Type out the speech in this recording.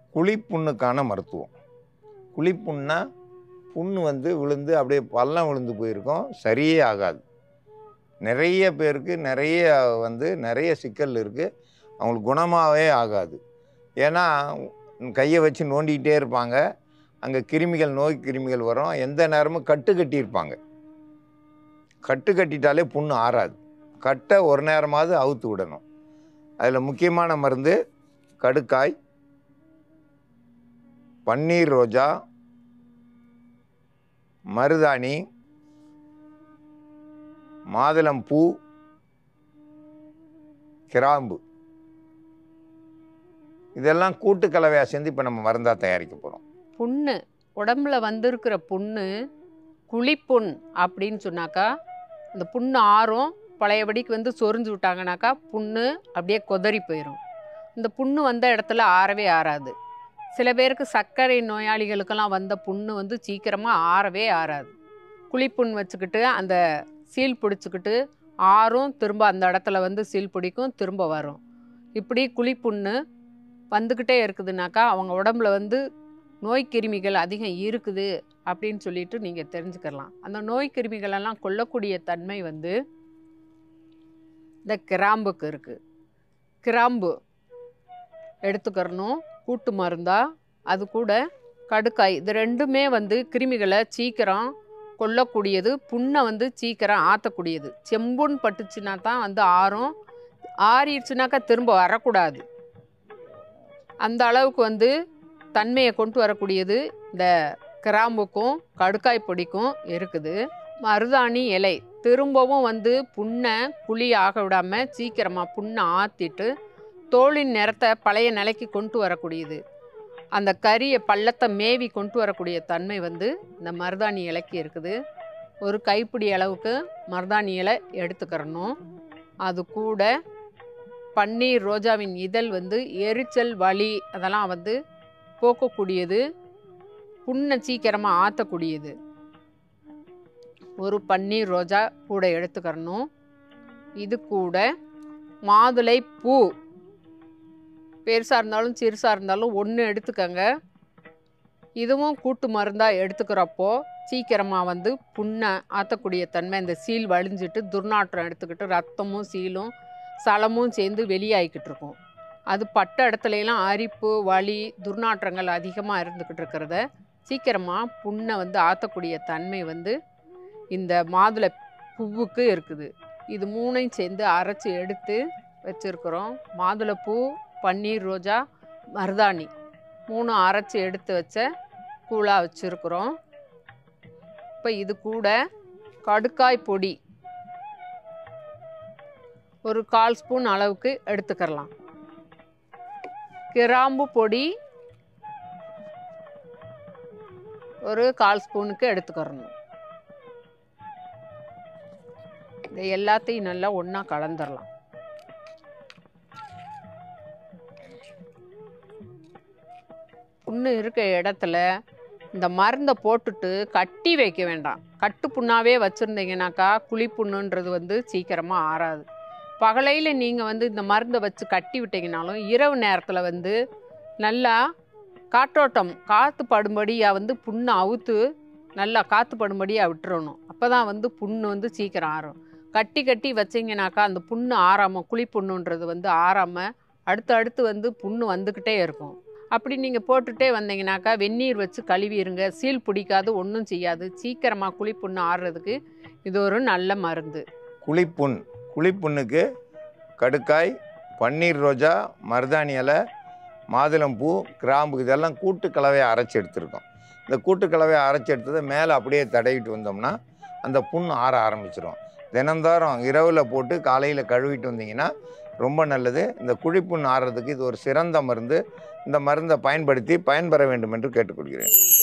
குழிப்புண்ணுக்கான மருத்துவம் குழிப்புண்ணா புண்ணு வந்து விழுந்து அப்படியே பள்ளம் விழுந்து போயிருக்கும் சரியே ஆகாது நிறைய பேருக்கு நிறைய வந்து நிறைய சிக்கல் இருக்குது அவங்களுக்கு குணமாகவே ஆகாது ஏன்னா கையை வச்சு நோண்டிக்கிட்டே இருப்பாங்க அங்கே கிருமிகள் நோய் கிருமிகள் வரும் எந்த நேரமும் கட்டு கட்டியிருப்பாங்க கட்டு கட்டிட்டாலே புண்ணு ஆறாது கட்டை ஒரு நேரமாவது அவுத்து விடணும் அதில் முக்கியமான மருந்து கடுக்காய் பன்னீர் ரோஜா மருதாணி மாதுளம்பூ கிராம்பு இதெல்லாம் கூட்டு கலவையாக சேர்ந்து இப்போ நம்ம மருந்தாக தயாரிக்க போகிறோம் புண்ணு உடம்புல வந்திருக்கிற புண்ணு குழிப்புண் அப்படின்னு சொன்னாக்கா அந்த புண்ணு ஆறும் பழையபடிக்கு வந்து சொரிஞ்சு விட்டாங்கனாக்கா புண்ணு அப்படியே கொதறி போயிடும் இந்த புண்ணு வந்த இடத்துல ஆறவே ஆறாது சில பேருக்கு சர்க்கரை நோயாளிகளுக்கெல்லாம் வந்த புண்ணு வந்து சீக்கிரமாக ஆறவே ஆறாது குழிப்புண் வச்சுக்கிட்டு அந்த சீல் பிடிச்சிக்கிட்டு ஆறும் திரும்ப அந்த இடத்துல வந்து சீல் பிடிக்கும் திரும்ப வரும் இப்படி குழிப்புண்ணு வந்துக்கிட்டே இருக்குதுனாக்கா அவங்க உடம்புல வந்து நோய் கிருமிகள் அதிகம் இருக்குது அப்படின்னு சொல்லிட்டு நீங்கள் தெரிஞ்சுக்கலாம் அந்த நோய் கிருமிகளெல்லாம் கொல்லக்கூடிய தன்மை வந்து இந்த கிராம்புக்கு இருக்குது கிராம்பு எடுத்துக்கிறணும் கூட்டு மருந்தா அது கூட கடுக்காய் இது ரெண்டுமே வந்து கிருமிகளை சீக்கிரம் கொல்லக்கூடியது புண்ணை வந்து சீக்கிரம் ஆற்றக்கூடியது செம்புண் பட்டுச்சுன்னா தான் வந்து ஆறும் ஆறிடுச்சுனாக்கா திரும்ப வரக்கூடாது அந்த அளவுக்கு வந்து தன்மையை கொண்டு வரக்கூடியது இந்த கிராம்புக்கும் கடுக்காய் பொடிக்கும் இருக்குது மருதாணி இலை திரும்பவும் வந்து புண்ணை குழி ஆக விடாமல் சீக்கிரமாக புண்ணை ஆற்றிட்டு தோலின் நிறத்தை பழைய நிலைக்கு கொண்டு வரக்கூடியது அந்த கறியை பள்ளத்தை மேவி கொண்டு வரக்கூடிய தன்மை வந்து இந்த மருதாணி இலைக்கு இருக்குது ஒரு கைப்பிடி அளவுக்கு மருதாணி இலை எடுத்துக்கிறணும் அது கூட பன்னீர் ரோஜாவின் இதழ் வந்து எரிச்சல் வலி அதெல்லாம் வந்து போக்கக்கூடியது புண்ணை சீக்கிரமாக ஆற்றக்கூடியது ஒரு பன்னீர் ரோஜா கூட எடுத்துக்கிறணும் இது கூட மாதுளை பூ பெருசாக இருந்தாலும் சிறுசாக இருந்தாலும் ஒன்று எடுத்துக்கங்க இதுவும் கூட்டு மருந்தாக எடுத்துக்கிறப்போ சீக்கிரமாக வந்து புண்ணை ஆற்றக்கூடிய தன்மை இந்த சீல் வலிஞ்சிட்டு துர்நாற்றம் எடுத்துக்கிட்டு ரத்தமும் சீலும் சலமும் சேர்ந்து வெளியாகிக்கிட்டு இருக்கும் அது பட்ட இடத்துலலாம் அரிப்பு வலி துர்நாற்றங்கள் அதிகமாக இருந்துக்கிட்டு இருக்கிறத சீக்கிரமாக புண்ணை வந்து ஆற்றக்கூடிய தன்மை வந்து இந்த மாதுளை பூவுக்கு இருக்குது இது மூணையும் சேர்ந்து அரைச்சி எடுத்து வச்சுருக்குறோம் மாதுளைப்பூ பன்னீர் ரோஜா மருதாணி மூணு அரைச்சி எடுத்து வச்ச கூழாக வச்சுருக்குறோம் இப்போ இது கூட கடுக்காய் பொடி ஒரு கால் ஸ்பூன் அளவுக்கு எடுத்துக்கிறலாம் கிராம்பு பொடி ஒரு கால் ஸ்பூனுக்கு எடுத்துக்கிறணும் இதை எல்லாத்தையும் நல்லா ஒன்றா கலந்துடலாம் புண்ணு இருக்க இடத்துல இந்த மருந்தை போட்டுட்டு கட்டி வைக்க வேண்டாம் கட்டு புண்ணாவே வச்சுருந்தீங்கனாக்கா குழிப்புண்ணுன்றது வந்து சீக்கிரமாக ஆறாது பகலையில் நீங்கள் வந்து இந்த மருந்தை வச்சு கட்டி விட்டீங்கனாலும் இரவு நேரத்தில் வந்து நல்லா காற்றோட்டம் காற்று படும்படியாக வந்து புண்ணை அவுத்து நல்லா காற்று படும்படியாக விட்டுறணும் அப்போ தான் வந்து புண்ணு வந்து சீக்கிரம் ஆறும் கட்டி கட்டி வச்சிங்கனாக்கா அந்த புண்ணு ஆறாமல் குழிப்புண்ணுன்றது வந்து ஆறாமல் அடுத்து அடுத்து வந்து புண்ணு வந்துக்கிட்டே இருக்கும் அப்படி நீங்கள் போட்டுட்டே வந்தீங்கனாக்கா வெந்நீர் வச்சு கழுவிடுங்க சீல் பிடிக்காது ஒன்றும் செய்யாது சீக்கிரமாக குழிப்புண்ணு ஆறுறதுக்கு இது ஒரு நல்ல மருந்து குழிப்புண் குழிப்புண்ணுக்கு கடுக்காய் பன்னீர் ரோஜா மருதாணி இலை மாதுளம்பூ கிராம்பு இதெல்லாம் கூட்டு கலவையை அரைச்சி எடுத்திருக்கோம் இந்த கூட்டு கலவையை அரைச்சி எடுத்ததை மேலே அப்படியே தடவிட்டு வந்தோம்னா அந்த புண் ஆற ஆரம்பிச்சிடும் தினந்தோறும் இரவில் போட்டு காலையில் கழுவிட்டு வந்தீங்கன்னா ரொம்ப நல்லது இந்த குழிப்புண் ஆறுறதுக்கு இது ஒரு சிறந்த மருந்து இந்த மருந்தை பயன்படுத்தி பயன்பெற வேண்டும் என்று கேட்டுக்கொள்கிறேன்